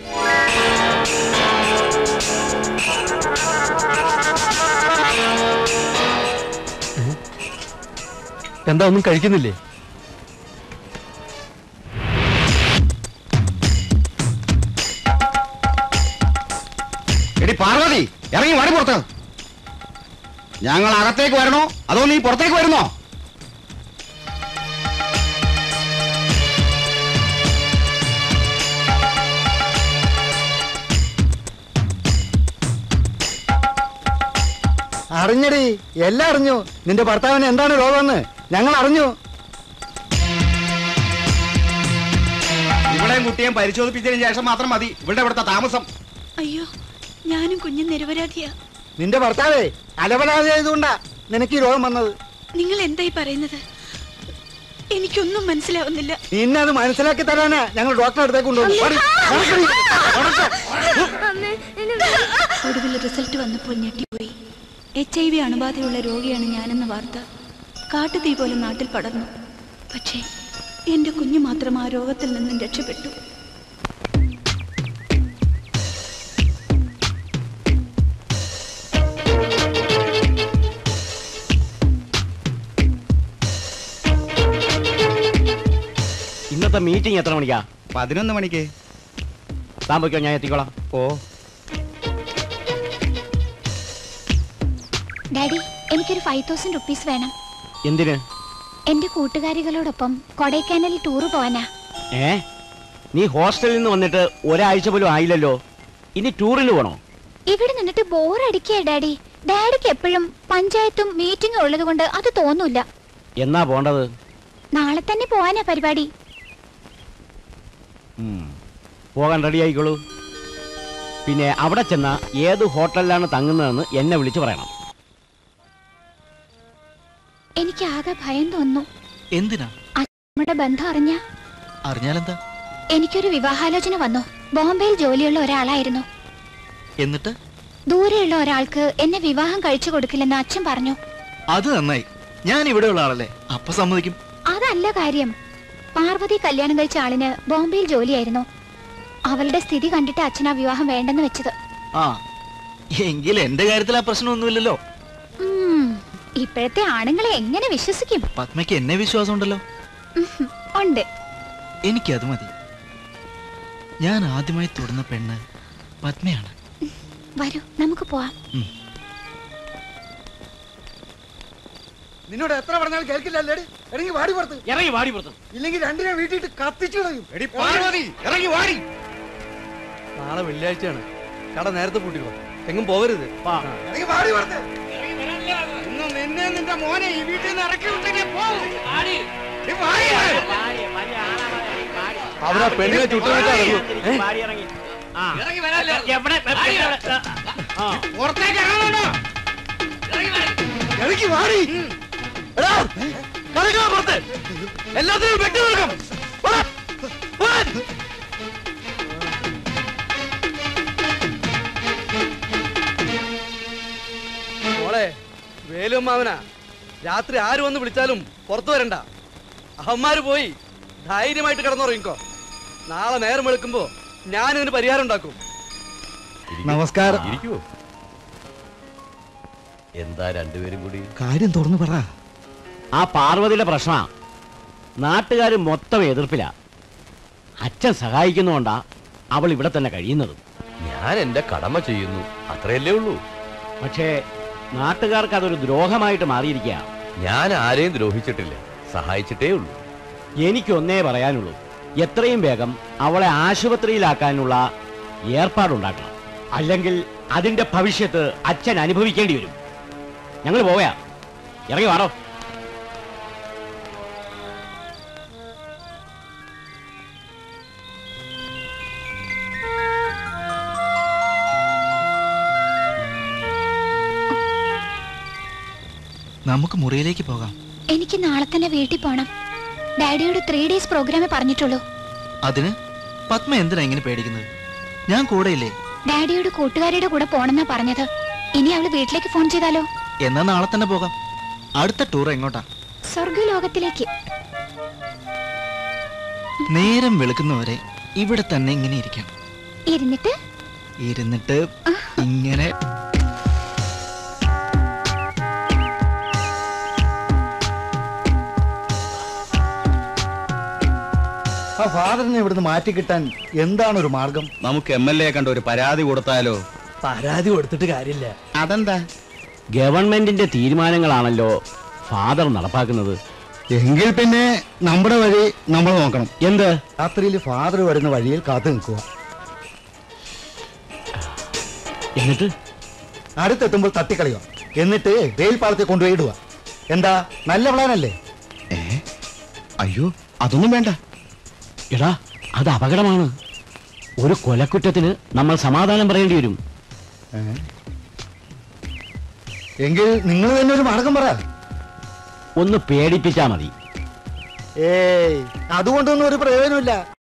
ഏ? എന്താ ഒന്നും കഴിക്കുന്നില്ലേ എടി പാർവതി ഇറങ്ങി വാടി പുറത്ത് ഞങ്ങൾ അകത്തേക്ക് വരണോ അതോ നീ പുറത്തേക്ക് വരുന്നോ അറിഞ്ഞടി എല്ലാം അറിഞ്ഞു നിന്റെ ഭർത്താവിന് എന്താണ് രോഗമെന്ന് ഞങ്ങൾ അറിഞ്ഞു ഇവിടെയും കുട്ടിയും പരിശോധിപ്പിച്ചതിന് ശേഷം മാത്രം മതി ഇവിടെ ഇവിടുത്തെ താമസം അയ്യോ ഞാനും കുഞ്ഞും നിരപരാധിയാ നിന്റെ ഭർത്താവേ അലവലാതെയായതുകൊണ്ടാ നിനക്ക് ഈ രോഗം വന്നത് നിങ്ങൾ എന്തായി പറയുന്നത് എനിക്കൊന്നും മനസ്സിലാവുന്നില്ല നിന്നെ അത് മനസ്സിലാക്കി തരാനാ ഞങ്ങൾ ഡോക്ടറെ അടുത്തേക്ക് കൊണ്ടുവന്നു വാടി, നടക്കടി, നടക്ക്. അമ്മേ എന്നെ ഒടുവിൽ റിസൾട്ട് വന്നപ്പോൾ ഞെട്ടിപ്പോയി എച്ച് ഐ വി അണുബാധയുള്ള രോഗിയാണ് ഞാനെന്ന വാർത്ത കാട്ടുതീ പോലെ നാട്ടിൽ പടർന്നു പക്ഷേ എൻ്റെ കുഞ്ഞു മാത്രം ആ രോഗത്തിൽ നിന്നും രക്ഷപ്പെട്ടു അടുത്ത മീറ്റിംഗ് എത്ര മണിക്കാ പതിനൊന്ന് മണിക്ക് താൻ പൊയ്ക്കോ ഞാൻ എത്തിക്കോളാം ഓ ഡാഡി എനിക്കൊരു ഫൈവ് തൗസൻഡ് റുപ്പീസ് വേണം എന്തിന് എന്റെ കൂട്ടുകാരികളോടൊപ്പം കൊടൈക്കനാലിൽ ടൂറ് പോവാനാ ഏ നീ ഹോസ്റ്റലിൽ നിന്ന് വന്നിട്ട് ഒരാഴ്ച പോലും ആയില്ലല്ലോ ഇനി ടൂറിന് പോണോ ഇവിടെ നിന്നിട്ട് ബോറടിക്കേ ഡാഡി ഡാഡിക്ക് എപ്പോഴും പഞ്ചായത്തും മീറ്റിംഗും ഉള്ളത് കൊണ്ട് അത് തോന്നൂല എന്നാ പോണ്ടത് നാളെ തന്നെ പോവാനാ പരിപാടി ഉം. പോകാൻ റെഡി ആയിക്കോളൂ പിന്നെ അവിടെ ചെന്ന ഏത് ഹോട്ടലിലാണ് തങ്ങുന്നതെന്ന് എന്നെ വിളിച്ചു പറയണം എനിക്ക് ആകെ ഭയം തോന്നുന്നു എന്തിനാ നമ്മുടെ ബന്ധം അറിഞ്ഞ അറിഞ്ഞാലെന്താ എനിക്കൊരു വിവാഹാലോചന വന്നു ബോംബെയിൽ ജോലിയുള്ള ഒരാളായിരുന്നു എന്നിട്ട് ദൂരെയുള്ള ഒരാൾക്ക് എന്നെ വിവാഹം കഴിച്ചു കൊടുക്കില്ലെന്ന് അച്ഛൻ പറഞ്ഞു അത് നന്നായി ഞാൻ ഇവിടെയുള്ള ആളല്ലേ അപ്പൊ സമ്മതിക്കും അതല്ല കാര്യം പാർവതി കല്യാണം കഴിച്ച ആളിന് ബോംബെയിൽ ജോലിയായിരുന്നു അവളുടെ സ്ഥിതി കണ്ടിട്ട് അച്ഛൻ ആ വിവാഹം വേണ്ടെന്ന് വെച്ചത് ആ എങ്കിൽ എന്റെ കാര്യത്തിൽ ആ പ്രശ്നമൊന്നുമില്ലല്ലോ ഉം, ഇപ്പോഴത്തെ ആണുങ്ങളെ എങ്ങനെ വിശ്വസിക്കും പത്മയ്ക്ക് എന്നെ വിശ്വാസം ഉണ്ടല്ലോ ഉം, ഉണ്ട് എനിക്കത് മതി ഞാൻ ആദ്യമായി തൊടുന്ന പെണ്ണ് പത്മയാണ് വരൂ നമുക്ക് പോവാം നിന്നോട് എത്ര പറഞ്ഞാലും കേൾക്കില്ലല്ലേ ഇറങ്ങി വാടി പുറത്ത് ഇറങ്ങി വാടി പുറത്ത് ഇല്ലെങ്കിൽ രണ്ടിനെ വീട്ടിട്ട് കത്തിച്ചു കളയും എടി പാർവതി ഇറങ്ങി വാടി നാളെ വെള്ളിയാഴ്ചയാണ് കട നേരത്തെ പൂട്ടിക്കോ എങ്ങും പോകരുത് ഇറങ്ങി വാടി പുറത്ത് ഇന്ന് നിന്നെ നിന്റെ മോനെ ഈ വീട്ടിൽ നിന്ന് ഇറക്കി വിട്ടേ പോകും അവിടെ ആ പെണ്ണിനെ ചുട്ടുകൊണ്ടിട്ട് ഇറങ്ങും ഏ? പുറത്തേക്ക് ഇറങ്ങുന്നുണ്ടോ ഇറങ്ങി വാടി എടാ, കടക്കടാ പുറത്ത്. എല്ലാത്തിനും വെട്ടി നിൽക്കും മോളെ വേലുമ്മാവനാ രാത്രി ആര് വന്ന് വിളിച്ചാലും പുറത്തു വരണ്ട അഹന്മാര് പോയി ധൈര്യമായിട്ട് കിടന്നുറങ്ങിക്കോ നാളെ നേരം വെളുക്കുമ്പോ ഞാൻ ഇതിന് പരിഹാരം ഉണ്ടാക്കും നമസ്കാരം ഇരിക്കുവോ എന്താ രണ്ടുപേരും കൂടി കാര്യം തുറന്നു പറ ആ പാർവതിയുടെ പ്രശ്ന നാട്ടുകാർ മൊത്തം എതിർപ്പില്ല അച്ഛൻ സഹായിക്കുന്നോണ്ടാ അവൾ ഇവിടെ തന്നെ കഴിയുന്നത് ഞാൻ എന്റെ കടമ ചെയ്യുന്നു അത്രയല്ലേ ഉള്ളൂ പക്ഷേ നാട്ടുകാർക്ക് അതൊരു ദ്രോഹമായിട്ട് മാറിയിരിക്കുക ഞാൻ ആരെയും ദ്രോഹിച്ചിട്ടില്ല സഹായിച്ചിട്ടേ ഉള്ളൂ എനിക്കൊന്നേ പറയാനുള്ളൂ എത്രയും വേഗം അവളെ ആശുപത്രിയിലാക്കാനുള്ള ഏർപ്പാടുണ്ടാക്കണം അല്ലെങ്കിൽ അതിന്റെ ഭവിഷ്യത്ത് അച്ഛൻ അനുഭവിക്കേണ്ടി വരും ഞങ്ങൾ പോവയാ ഇറങ്ങി വാടോ നമുക്ക് മുറിയിലേക്ക് പോകാം എനിക്ക് നാളെ തന്നെ വീട്ടിൽ പോണം ഡാഡിയോട് ത്രീ ഡേയ്സ് പ്രോഗ്രാമേ പറഞ്ഞിട്ടുള്ളൂ അതിന് പത്മ എന്തിനാ ഇങ്ങനെ പേടിക്കുന്നത് ഞാൻ കൂടെയില്ലേ ഡാഡിയോട് കൂട്ടുകാരിയുടെ കൂടെ പോണെന്നാ പറഞ്ഞത് ഇനി അവള് വീട്ടിലേക്ക് ഫോൺ ചെയ്താലോ എന്നാ നാളെ തന്നെ പോകാം അടുത്ത ടൂർ എങ്ങോട്ടാ സ്വർഗലോകത്തിലേക്ക് നേരം വെളുക്കുന്നവരെ ഇവിടെ തന്നെ ഇങ്ങനെ ഇരിക്കാം ഇരുന്നിട്ട് ഇരുന്നിട്ട് ഇങ്ങനെ ആ ഫാദറിനെ ഇവിടുന്ന് മാറ്റി കിട്ടാൻ എന്താണ് ഒരു മാർഗം നമുക്ക് എം എൽ എ കണ്ട ഒരു പരാതി കൊടുത്താലോ പരാതി കൊടുത്തിട്ട് കാര്യമില്ല അതെന്താ ഗവൺമെന്റിന്റെ തീരുമാനങ്ങളാണല്ലോ ഫാദർ നടപ്പാക്കുന്നത് എങ്കിൽ പിന്നെ നമ്മുടെ വഴി നമ്മൾ നോക്കണം എന്ത് രാത്രിയിൽ ഫാദർ വരുന്ന വഴിയിൽ കാത്തു നിൽക്കുക എന്നിട്ട് അടുത്തെത്തുമ്പോൾ തട്ടിക്കളയുക എന്നിട്ട് റെയിൽ പാളത്തിൽ കൊണ്ടുപോയി ഇടുക എന്താ നല്ല പ്ലാനല്ലേ അയ്യോ അതൊന്നും വേണ്ട എടാ അത് അപകടമാണ് ഒരു കൊലക്കുറ്റത്തിന് നമ്മൾ സമാധാനം പറയേണ്ടി വരും ഏ? എങ്കിൽ നിങ്ങൾ തന്നെ ഒരു മാർഗം പറ ഒന്ന് പേടിപ്പിച്ചാ മതി ഏയ് അതുകൊണ്ടൊന്നും ഒരു പ്രയോജനമില്ല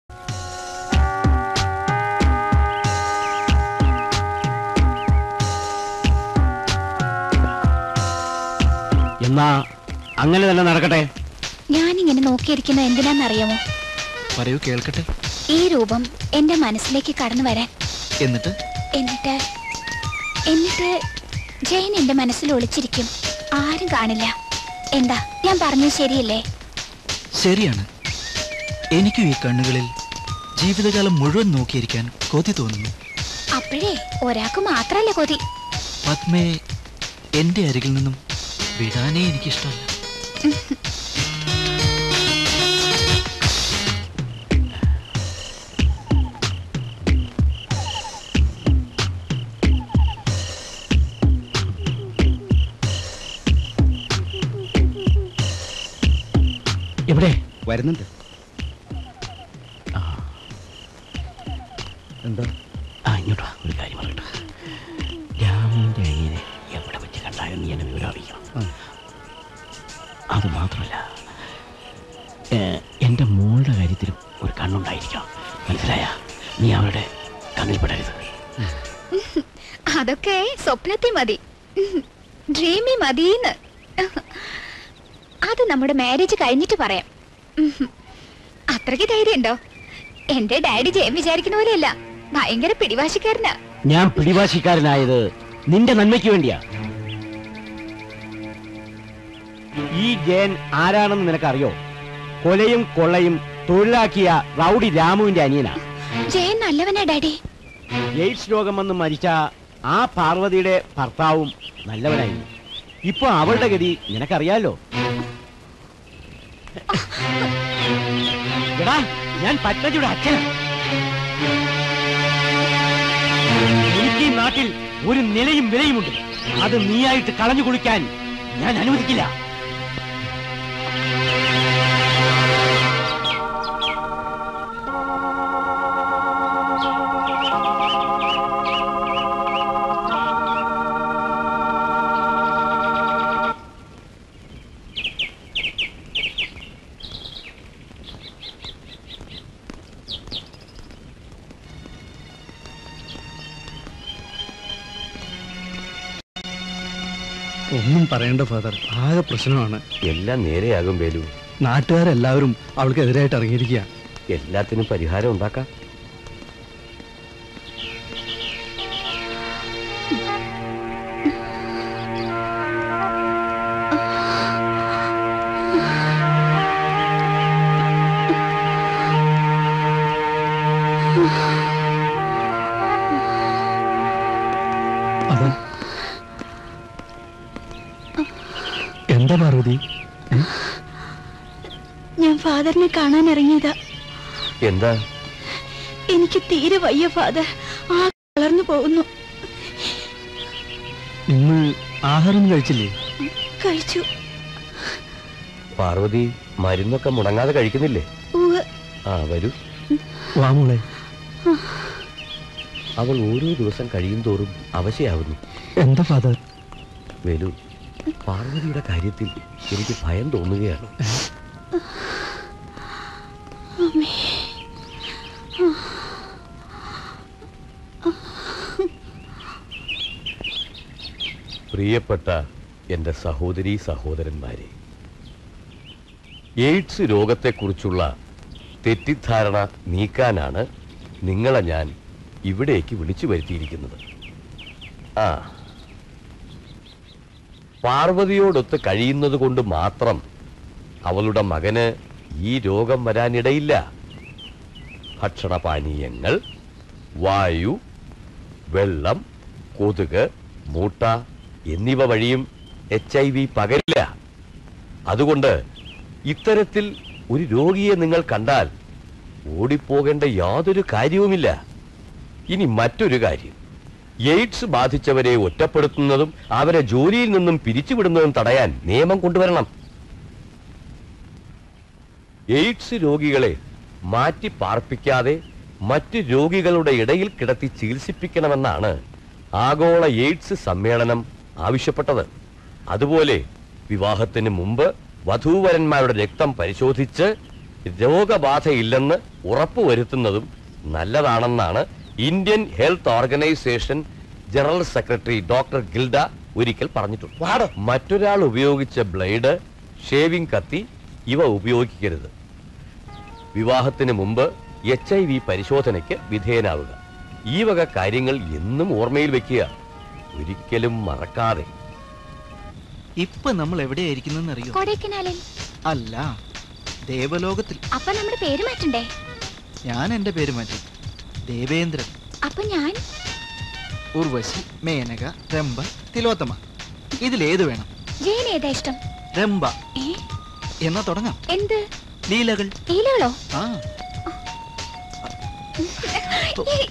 എന്നാ അങ്ങനെ തന്നെ നടക്കട്ടെ ഞാനിങ്ങനെ നോക്കിയിരിക്കുന്ന എന്തിനാന്നറിയാമോ പറയൂ കേൾക്കട്ടെ ഈ രൂപം എന്റെ മനസ്സിലേക്ക് കടന്നു വരാൻ എന്നിട്ട് എന്നിട്ട് എന്നിട്ട് ജയൻ എന്റെ മനസ്സിൽ ഒളിച്ചിരിക്കും ആരും കാണില്ല എന്താ ഞാൻ പറഞ്ഞത് ശരിയല്ലേ ശരിയാണ് എനിക്കും ഈ കണ്ണുകളിൽ ജീവിതകാലം മുഴുവൻ നോക്കിയിരിക്കാൻ കൊതി തോന്നുന്നു അപ്പോഴേ ഒരാൾക്ക് മാത്രല്ലേ കൊതി പത്മയെ എൻ്റെ അരികിൽ നിന്നും വിടാനേ എനിക്കിഷ്ടമല്ല എവിടെ വരുന്നുണ്ട് എന്താ ആ ഇങ്ങോട്ട് വാ ഒരു കാര്യം പറയട്ടെ രാമന്റെ അനിയനെ എവിടെ വെച്ച് കണ്ടാലും നീ എന്നെ വിവരം അറിയിക്കണം അത് മാത്രമല്ല ഏ, എൻ്റെ മോളുടെ കാര്യത്തിലും ഒരു കണ്ണുണ്ടായിരിക്കണം മനസ്സിലായ നീ അവളുടെ കണ്ണിൽ പെടരുത് അതൊക്കെ സ്വപ്നത്തിൽ മതി ഡ്രീമി മതിന്ന് അത് നമ്മുടെ മാരേജ് കഴിഞ്ഞിട്ട് പറയാം അത്രയ്ക്ക് ധൈര്യമുണ്ടോ എന്റെ ഡാഡി ജയം വിചാരിക്കുന്ന പോലെയല്ല ഭയങ്കര പിടിവാശിക്കാരനാ ഞാൻ പിടിവാശിക്കാരനായത് നിന്റെ നന്മയ്ക്ക് വേണ്ടിയാ ഈ ജയൻ ആരാണെന്ന് നിനക്കറിയോ കൊലയും കൊള്ളയും തൊഴിലാക്കിയ റൗഡി രാമുവിന്റെ അനിയനാ ജയൻ നല്ലവനാ ഡാഡി എയ്ഡ്സ് രോഗം വന്ന് മരിച്ച ആ പാർവതിയുടെ ഭർത്താവും നല്ലവനായിരുന്നു ഇപ്പൊ അവളുടെ ഗതി നിനക്കറിയാലോ എടാ ഞാൻ പത്മജിയുടെ അച്ഛൻ എനിക്ക് ഈ നാട്ടിൽ ഒരു നിലയും വിലയുമുണ്ട് അത് നീയായിട്ട് കളഞ്ഞു കുളിക്കാൻ ഞാൻ അനുവദിക്കില്ല ഒന്നും പറയണ്ട ഫാദർ ആകെ പ്രശ്നമാണ് എല്ലാം നേരെയാകും വേലു നാട്ടുകാരെല്ലാവരും അവൾക്കെതിരായിട്ട് ഇറങ്ങിയിരിക്കുക എല്ലാത്തിനും പരിഹാരം ഉണ്ടാക്കാം അതാ എന്താ പാർവതി ഞാൻ ഫാദറിനെ കാണാൻ ഇറങ്ങിയതാ എന്താ എനിക്ക് തീരെ വയ്യ ഫാദർ ആ വളർന്നു പോകുന്നു ഇന്ന് ആഹാരം കഴിച്ചില്ലേ കഴിച്ചു പാർവതി മരുന്നൊക്കെ മുടങ്ങാതെ കഴിക്കുന്നില്ലേ ഉവ്വ്. ആ വരൂ വാ മോളെ അവൾ ഓരോ ദിവസം കഴിയും തോറും അവശയാവുന്നു എന്താ ഫാദർ വേലു പാർവതിയുടെ കാര്യത്തിൽ എനിക്ക് ഭയം തോന്നുകയാണ് അമ്മേ പ്രിയപ്പെട്ട എൻ്റെ സഹോദരീ സഹോദരന്മാരെ എയ്ഡ്സ് രോഗത്തെക്കുറിച്ചുള്ള തെറ്റിദ്ധാരണ നീക്കാനാണ് നിങ്ങളെ ഞാൻ ഇവിടേക്ക് വിളിച്ചു വരുത്തിയിരിക്കുന്നത് ആ പാർവതിയോടൊത്ത് കഴിയുന്നത് കൊണ്ട് മാത്രം അവളുടെ മകന് ഈ രോഗം വരാനിടയില്ല ഭക്ഷണപാനീയങ്ങൾ വായു വെള്ളം കൊതുക് മൂട്ട എന്നിവ വഴിയും എച്ച് ഐ വി പകരില്ല അതുകൊണ്ട് ഇത്തരത്തിൽ ഒരു രോഗിയെ നിങ്ങൾ കണ്ടാൽ ഓടിപ്പോകേണ്ട യാതൊരു കാര്യവുമില്ല ഇനി മറ്റൊരു കാര്യം എയ്ഡ്സ് ബാധിച്ചവരെ ഒറ്റപ്പെടുത്തുന്നതും അവരെ ജോലിയിൽ നിന്നും പിരിച്ചുവിടുന്നതും തടയാൻ നിയമം കൊണ്ടുവരണം എയ്ഡ്സ് രോഗികളെ മാറ്റി പാർപ്പിക്കാതെ മറ്റ് രോഗികളുടെ ഇടയിൽ കിടത്തി ചികിത്സിപ്പിക്കണമെന്നാണ് ആഗോള എയ്ഡ്സ് സമ്മേളനം ആവശ്യപ്പെട്ടത് അതുപോലെ വിവാഹത്തിന് മുമ്പ് വധൂവരന്മാരുടെ രക്തം പരിശോധിച്ച് രോഗബാധയില്ലെന്ന് ഉറപ്പുവരുത്തുന്നതും നല്ലതാണെന്നാണ് Indian health organisation general secretary doctor ഗിൽഡ ഒരിക്കൽ പറഞ്ഞിട്ടുണ്ട് മറ്റൊരാൾ ഉപയോഗിച്ച ബ്ലേഡ് ഷേവിംഗ് കത്തി ഇവ ഉപയോഗിക്കരുത് വിവാഹത്തിന് മുമ്പ് എച്ച് ഐ വി പരിശോധനയ്ക്ക് വിധേയനാവുക ഈ വക കാര്യങ്ങൾ എന്നും ഓർമ്മയിൽ വെക്കുക ഒരിക്കലും മറക്കാതെ ഇപ്പൊ നമ്മൾ എവിടെയായിരിക്കുന്നെന്ന് അറിയോ കൊടൈക്കനാലിൽ അല്ല ദേവലോകത്തിൽ അപ്പൊ നമ്മുടെ പേര് മാറ്റണ്ടേ ഞാൻ എൻ്റെ പേര് മാറ്റി ദേവേന്ദ്രൻ അപ്പൊ ഞാൻ ഉർവശി മേനക രംഭ തിലോത്തമ ഇതിലേത് വേണം ജയൻ ഏതാ ഇഷ്ടം രംഭ ഏ എന്നാ തുടങ്ങാം എന്ത് ലീലകൾ ലീലകളോ ആ ഏയ്.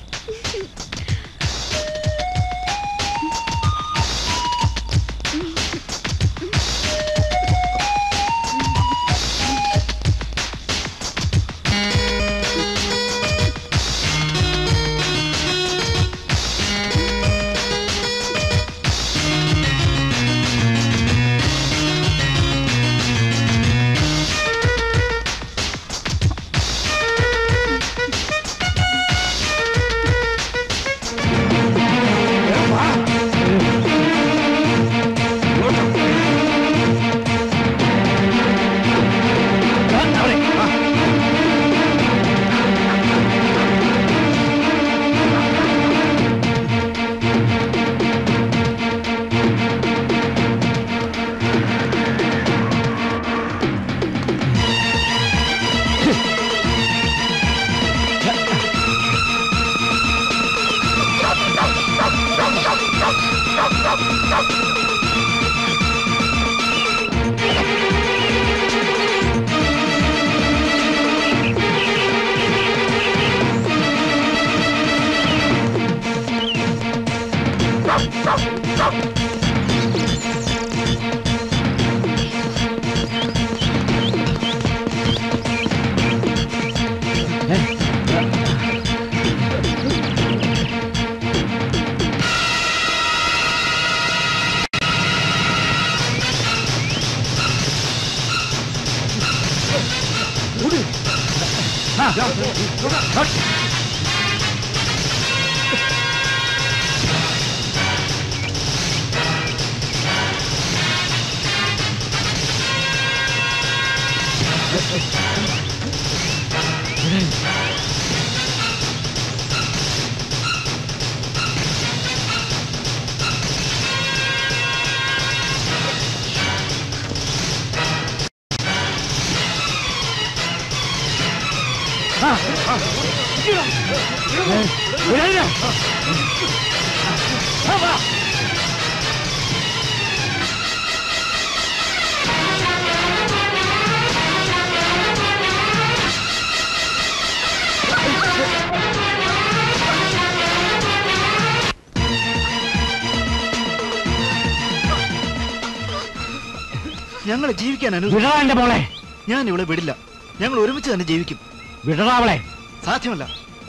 ഞങ്ങളെ ജീവിക്കാൻ വിടടാ എന്റെ മോളെ ഞാൻ ഇവിടെ വിടില്ല ഞങ്ങൾ ഒരുമിച്ച് തന്നെ ജീവിക്കും വിടടാ അവളെ സാധ്യമല്ല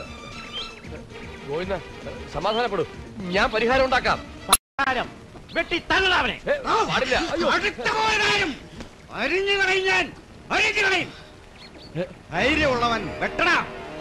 ഗോവിന്ദ സമാധാനപ്പെടൂ ഞാൻ പരിഹാരം ഉണ്ടാക്കാം വെട്ടി തള്ളടാ അവനെ ഏ, പാടില്ല അയ്യോ. അരിഞ്ഞു കളയും ഞാൻ അരിഞ്ഞു കളയും ധൈര്യമുള്ളവൻ വെട്ടടാ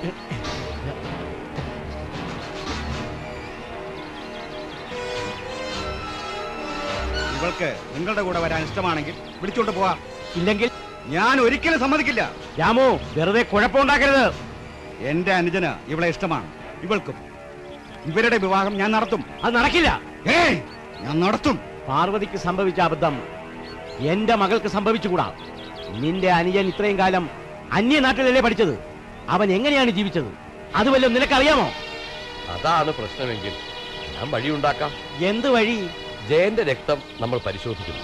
ഇവൾക്ക് നിങ്ങളുടെ കൂടെ വരാൻ ഇഷ്ടമാണെങ്കിൽ വിളിച്ചോണ്ട് പോവാം ഇല്ലെങ്കിൽ ഞാൻ ഒരിക്കലും സമ്മതിക്കില്ല രാമു വെറുതെ കുഴപ്പമുണ്ടാക്കരുത് എന്റെ അനുജന് ഇവളെ ഇഷ്ടമാണ് ഇവൾക്കും ഇവരുടെ വിവാഹം ഞാൻ നടത്തും അത് നടക്കില്ല ഏയ് ഞാൻ നടത്തും പാർവതിക്ക് സംഭവിച്ച അബദ്ധം എന്റെ മകൾക്ക് സംഭവിച്ചുകൂടാ നിന്റെ അനുജൻ ഇത്രയും കാലം അന്യനാട്ടിലല്ലേ പഠിച്ചത് അവൻ എങ്ങനെയാണ് ജീവിച്ചത് അത് വല്ലതും നിനക്കറിയാമോ അതാണ് പ്രശ്നമെങ്കിൽ ഞാൻ വഴിയുണ്ടാക്കാം എന്ത് വഴി ജയന്റെ രക്തം നമ്മൾ പരിശോധിക്കുന്നു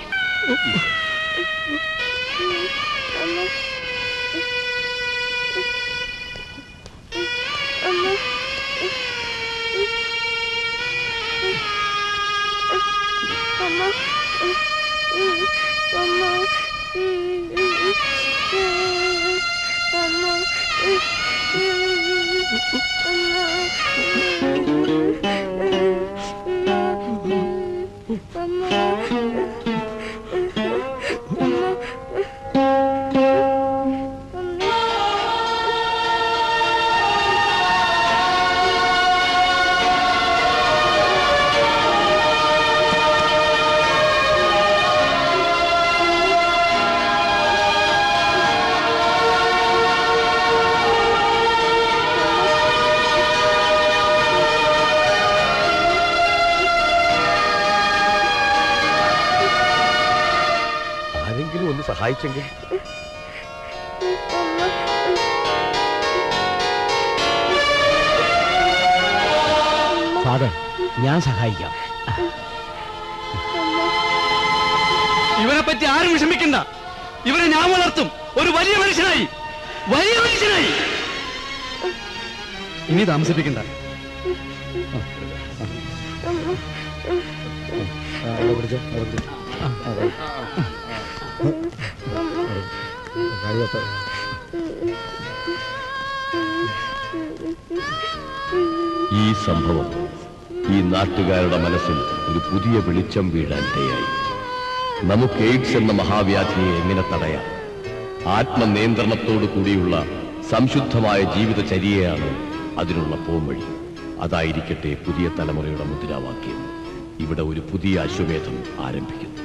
ആരെങ്കിലും ഒന്ന് സഹായിച്ചെങ്കിൽ അമ്മ ഫാദർ ഞാൻ സഹായിക്കാം ഇവനെ പറ്റി ആരും വിഷമിക്കണ്ട ഇവനെ ഞാൻ വളർത്തും ഒരു വലിയ മനുഷ്യനായി വലിയ മനുഷ്യനായി ഇനി താമസിപ്പിക്കണ്ട അവിടെ പിടിച്ചോ അവിടെ പിടിച്ചോ അതെ. കഴിയട്ടെ ഈ സംഭവം ഈ നാട്ടുകാരുടെ മനസ്സിൽ ഒരു പുതിയ വെളിച്ചം വീഴാൻ ഇടയായി നമുക്ക് എയ്ഡ്സ് എന്ന മഹാവ്യാധിയെ എങ്ങനെ തടയാം ആത്മനിയന്ത്രണത്തോടു കൂടിയുള്ള സംശുദ്ധമായ ജീവിതചര്യയാണ് അതിനുള്ള പോംവഴി അതായിരിക്കട്ടെ പുതിയ തലമുറയുടെ മുദ്രാവാക്യം ഇവിടെ ഒരു പുതിയ അശ്വമേധം ആരംഭിക്കുന്നു